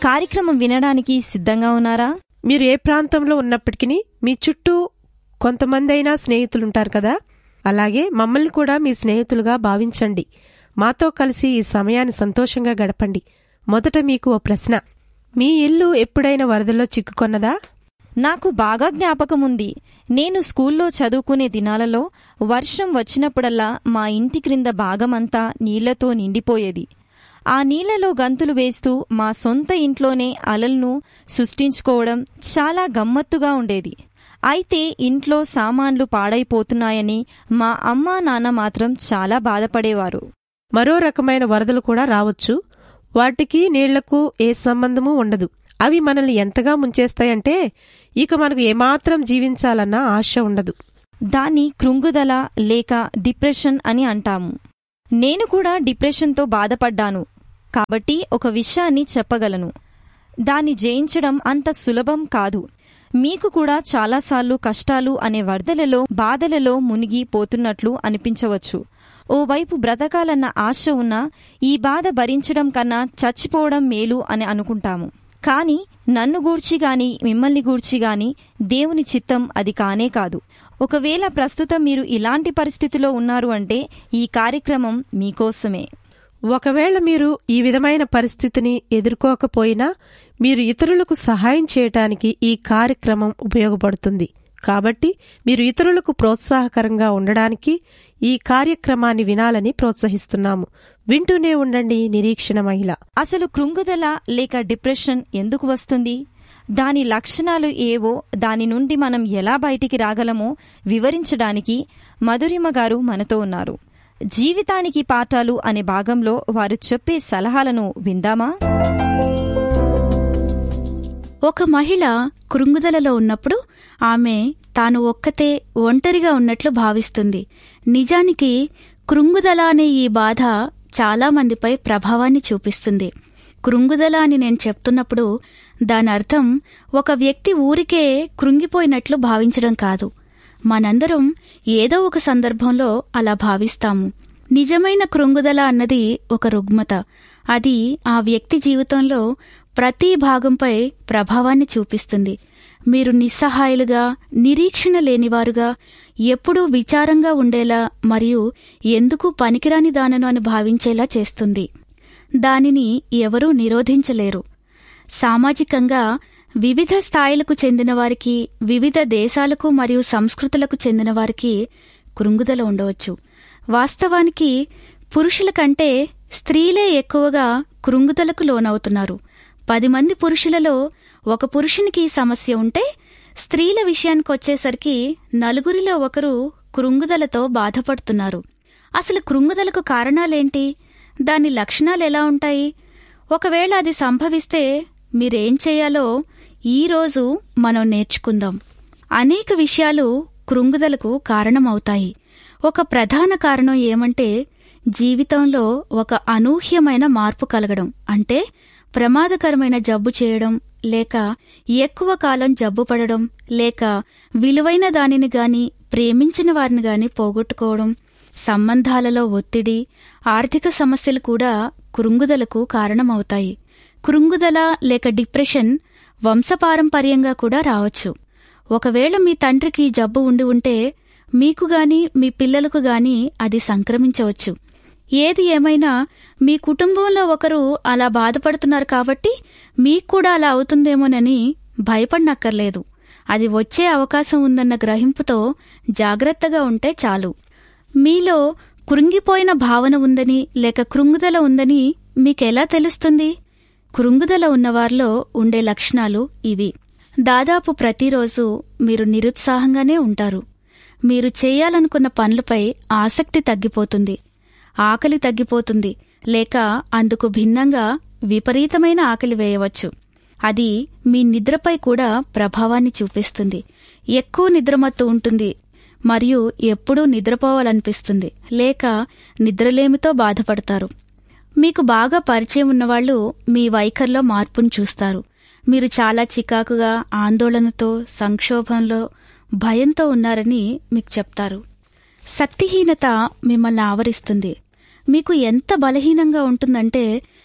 కార్యక్రమం వినడానికి సిద్ధంగా ఉన్నారా మీరు ఏ ప్రాంతంలో ఉన్నప్పటికీ మీ చుట్టూ కొంతమంది అయినా స్నేహితులుంటారు కదా అలాగే మమ్మల్ని కూడా మీ స్నేహితులుగా భావించండి మాతో కలిసి ఈ సమయాన్ని సంతోషంగా గడపండి మొదట మీకు ఓ ప్రశ్న మీ ఇల్లు ఎప్పుడైనా వరదల్లో చిక్కుకొన్నదా నాకు బాగా జ్ఞాపకం ఉంది నేను స్కూల్లో చదువుకునే దినాలలో వర్షం వచ్చినప్పుడల్లా మా ఇంటి క్రింద భాగమంతా నీళ్లతో నిండిపోయేది ఆ నీళ్లలో గంతులు వేస్తూ మా సొంత ఇంట్లోనే అలలను సృష్టించుకోవడం చాలా గమ్మత్తుగా ఉండేది అయితే ఇంట్లో సామాన్లు పాడైపోతున్నాయని మా అమ్మా నాన్న మాత్రం చాలా బాధపడేవారు మరో రకమైన వరదలు కూడా రావచ్చు వాటికి నీళ్లకు ఏ సంబంధము ఉండదు అవి మనల్ని ఎంతగా ముంచేస్తాయంటే ఇక మనకు ఏమాత్రం జీవించాలన్న ఆశ ఉండదు దాన్ని కృంగుదల లేక డిప్రెషన్ అని అంటాము నేను కూడా డిప్రెషన్తో బాధపడ్డాను కాబట్టి ఒక విషయాన్ని చెప్పగలను దాన్ని జయించడం అంత సులభం కాదు మీకు కూడా చాలాసార్లు కష్టాలు అనే వరదలలో బాధలలో మునిగి పోతున్నట్లు అనిపించవచ్చు ఓవైపు బ్రతకాలన్న ఆశ ఉన్నా ఈ బాధ భరించడం కన్నా చచ్చిపోవడం మేలు అని అనుకుంటాము కానీ నన్ను గూర్చి గాని మిమ్మల్ని గూర్చి గాని దేవుని చిత్తం అది కానే కాదు ఒకవేళ ప్రస్తుతం మీరు ఇలాంటి పరిస్థితిలో ఉన్నారు అంటే ఈ కార్యక్రమం మీకోసమే ఒకవేళ మీరు ఈ విధమైన పరిస్థితిని ఎదుర్కోకపోయినా మీరు ఇతరులకు సహాయం చేయటానికి ఈ కార్యక్రమం ఉపయోగపడుతుంది కాబట్టి మీరు ఇతరులకు ప్రోత్సాహకరంగా ఉండడానికి ఈ కార్యక్రమాన్ని వినాలని ప్రోత్సహిస్తున్నాము వింటూనే ఉండండి నిరీక్షణ మహిళ అసలు కృంగుదల లేక డిప్రెషన్ ఎందుకు వస్తుంది దాని లక్షణాలు ఏవో దాని నుండి మనం ఎలా బయటికి రాగలమో వివరించడానికి మధురిమ గారు మనతో ఉన్నారు జీవితానికి పాఠాలు అనే భాగంలో వారు చెప్పే సలహాలను విందామా ఒక మహిళ కృంగుదలలో ఉన్నప్పుడు ఆమె తాను ఒక్కతే ఒంటరిగా ఉన్నట్లు భావిస్తుంది నిజానికి కృంగుదల అనే ఈ బాధ చాలా మందిపై ప్రభావాన్ని చూపిస్తుంది కృంగుదల అని నేను చెప్తున్నప్పుడు దాని అర్థం ఒక వ్యక్తి ఊరికే కృంగిపోయినట్లు భావించడం కాదు మనందరం ఏదో ఒక సందర్భంలో అలా భావిస్తాము నిజమైన కృంగుదల అన్నది ఒక రుగ్మత అది ఆ వ్యక్తి జీవితంలో ప్రతి భాగంపై ప్రభావాన్ని చూపిస్తుంది మీరు నిస్సహాయులుగా నిరీక్షణ లేనివారుగా ఎప్పుడూ విచారంగా ఉండేలా మరియు ఎందుకు పనికిరాని దానను అని భావించేలా చేస్తుంది దానిని ఎవరూ నిరోధించలేరు సామాజికంగా వివిధ స్థాయిలకు చెందిన వారికి వివిధ దేశాలకు మరియు సంస్కృతులకు చెందిన వారికి కృంగుదల ఉండవచ్చు వాస్తవానికి పురుషుల కంటే స్త్రీలే ఎక్కువగా కృంగుదలకు లోనవుతున్నారు పది మంది పురుషులలో ఒక పురుషునికి ఈ సమస్య ఉంటే స్త్రీల విషయానికొచ్చేసరికి నలుగురిలో ఒకరు కృంగుదలతో బాధపడుతున్నారు అసలు కృంగుదలకు కారణాలేంటి దాని లక్షణాలు ఎలా ఉంటాయి ఒకవేళ అది సంభవిస్తే మీరేం చేయాలో ఈరోజు మనం నేర్చుకుందాం అనేక విషయాలు కృంగుదలకు కారణమవుతాయి ఒక ప్రధాన కారణం ఏమంటే జీవితంలో ఒక అనూహ్యమైన మార్పు కలగడం అంటే ప్రమాదకరమైన జబ్బు చేయడం లేక ఎక్కువ కాలం జబ్బు పడడం లేక విలువైన దానిని గాని ప్రేమించిన వారిని గాని పోగొట్టుకోవడం సంబంధాలలో ఒత్తిడి ఆర్థిక సమస్యలు కూడా కృంగుదలకు కారణమవుతాయి కృంగుదల లేక డిప్రెషన్ వంశపారంపర్యంగా కూడా రావచ్చు ఒకవేళ మీ తండ్రికి జబ్బు ఉండి ఉంటే మీకు గాని మీ పిల్లలకు గాని అది సంక్రమించవచ్చు ఏది ఏమైనా మీ కుటుంబంలో ఒకరు అలా బాధపడుతున్నారు కాబట్టి మీకు కూడా అలా అవుతుందేమోనని భయపడనక్కర్లేదు అది వచ్చే అవకాశం ఉందన్న గ్రహింపుతో జాగ్రత్తగా ఉంటే చాలు మీలో కృంగిపోయిన భావన ఉందని లేక కృంగుదల ఉందని మీకెలా తెలుస్తుంది కృంగుదల ఉన్నవారిలో ఉండే లక్షణాలు ఇవి దాదాపు ప్రతిరోజు మీరు నిరుత్సాహంగానే ఉంటారు మీరు చేయాలనుకున్న పనులపై ఆసక్తి తగ్గిపోతుంది ఆకలి తగ్గిపోతుంది లేక అందుకు భిన్నంగా విపరీతమైన ఆకలి వేయవచ్చు అది మీ నిద్రపై కూడా ప్రభావాన్ని చూపిస్తుంది ఎక్కువ నిద్రమత్తు ఉంటుంది మరియు ఎప్పుడూ నిద్రపోవాలనిపిస్తుంది లేక నిద్రలేమితో బాధపడతారు మీకు బాగా పరిచయం ఉన్నవాళ్లు మీ వైఖరిలో మార్పును చూస్తారు మీరు చాలా చికాకుగా ఆందోళనతో సంక్షోభంలో భయంతో ఉన్నారని మీకు చెప్తారు శక్తిహీనత మిమ్మల్ని ఆవరిస్తుంది మీకు ఎంత బలహీనంగా ఉంటుందంటే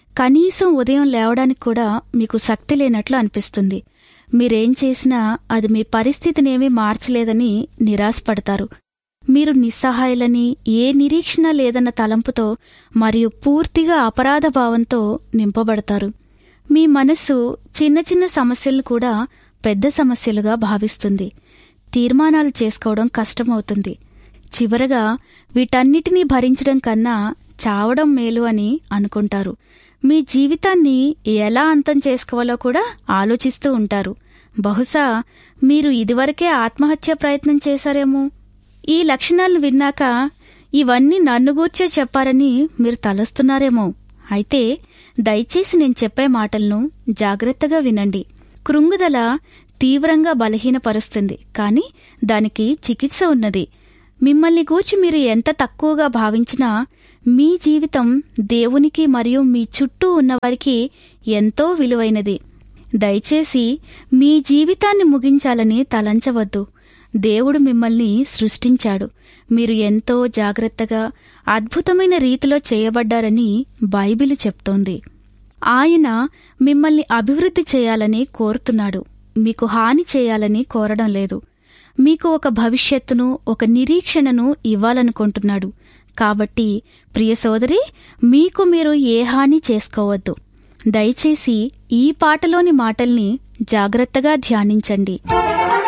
కనీసం ఉదయం లేవడానికి కూడా మీకు శక్తి లేనట్లు అనిపిస్తుంది మీరేం చేసినా అది మీ పరిస్థితినేమీ మార్చలేదని నిరాశపడతారు మీరు నిస్సహాయులని ఏ నిరీక్షణ లేదన్న తలంపుతో మరియు పూర్తిగా అపరాధ భావంతో నింపబడతారు మీ మనస్సు చిన్న చిన్న సమస్యలను కూడా పెద్ద సమస్యలుగా భావిస్తుంది తీర్మానాలు చేసుకోవడం కష్టమవుతుంది చివరగా వీటన్నిటినీ భరించడం కన్నా చావడం మేలు అని అనుకుంటారు మీ జీవితాన్ని ఎలా అంతం చేసుకోవాలో కూడా ఆలోచిస్తూ ఉంటారు బహుశా మీరు ఇదివరకే ఆత్మహత్య ప్రయత్నం చేశారేమో ఈ లక్షణాలను విన్నాక ఇవన్నీ నన్ను గూర్చే చెప్పారని మీరు తలస్తున్నారేమో అయితే దయచేసి నేను చెప్పే మాటలను జాగ్రత్తగా వినండి కృంగుదల తీవ్రంగా బలహీనపరుస్తుంది కానీ దానికి చికిత్స ఉన్నది మిమ్మల్ని గూర్చి మీరు ఎంత తక్కువగా భావించినా మీ జీవితం దేవునికి మరియు మీ చుట్టూ ఉన్నవారికి ఎంతో విలువైనది దయచేసి మీ జీవితాన్ని ముగించాలని తలంచవద్దు దేవుడు మిమ్మల్ని సృష్టించాడు మీరు ఎంతో జాగ్రత్తగా అద్భుతమైన రీతిలో చేయబడ్డారని బైబిలు చెప్తోంది ఆయన మిమ్మల్ని అభివృద్ధి చేయాలని కోరుతున్నాడు మీకు హాని చేయాలని కోరడం లేదు మీకు ఒక భవిష్యత్తును ఒక నిరీక్షణను ఇవ్వాలనుకుంటున్నాడు కాబట్టి ప్రియ సోదరి మీకు మీరు ఏ హాని చేసుకోవద్దు దయచేసి ఈ పాటలోని మాటల్ని జాగ్రత్తగా ధ్యానించండి